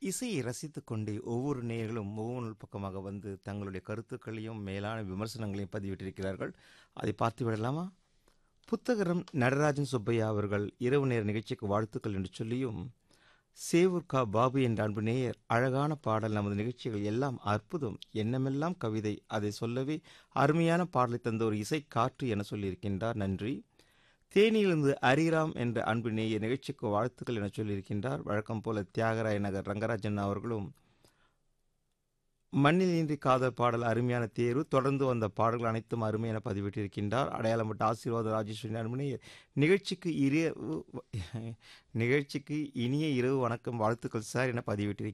இசையை ரசித்துக் கொண்டே ஒவ்வொரு நேயர்களும் ஒவ்வொரு பக்கமாக வந்து தங்களுடைய கருத்துக்களையும் மேலான விமர்சனங்களையும் பதிவிட்டிருக்கிறார்கள் அதை பார்த்து விடலாமா புத்தகரம் நடராஜன் சுப்பையா அவர்கள் இரவு நேர நிகழ்ச்சிக்கு வாழ்த்துக்கள் என்று சொல்லியும் சேவூர் கா பாபு என்ற அன்பு நேயர் அழகான பாடல் நமது நிகழ்ச்சிகள் எல்லாம் அற்புதம் எண்ணமெல்லாம் கவிதை அதை சொல்லவே அருமையான பாடலை தந்த ஒரு இசை காற்று என சொல்லியிருக்கின்றார் நன்றி தேனியிலிருந்து அரிராம் என்ற அன்பு நேய நிகழ்ச்சிக்கு வாழ்த்துக்கள் என சொல்லியிருக்கின்றார் வழக்கம் போல தியாகராய நகர் ரங்கராஜன் அவர்களும் மண்ணில் இன்றி காதல் பாடல் அருமையான தேர்வு தொடர்ந்து வந்த பாடல்கள் அனைத்தும் அருமை என பதிவிட்டிருக்கின்றார் அடையாளப்பட்ட ஆசீர்வாத ராஜேஸ்வரி அன்புனே நிகழ்ச்சிக்கு இரவு நிகழ்ச்சிக்கு இனிய இரவு வணக்கம் வாழ்த்துக்கள் சார் என பதிவிட்டிருக்கிறார்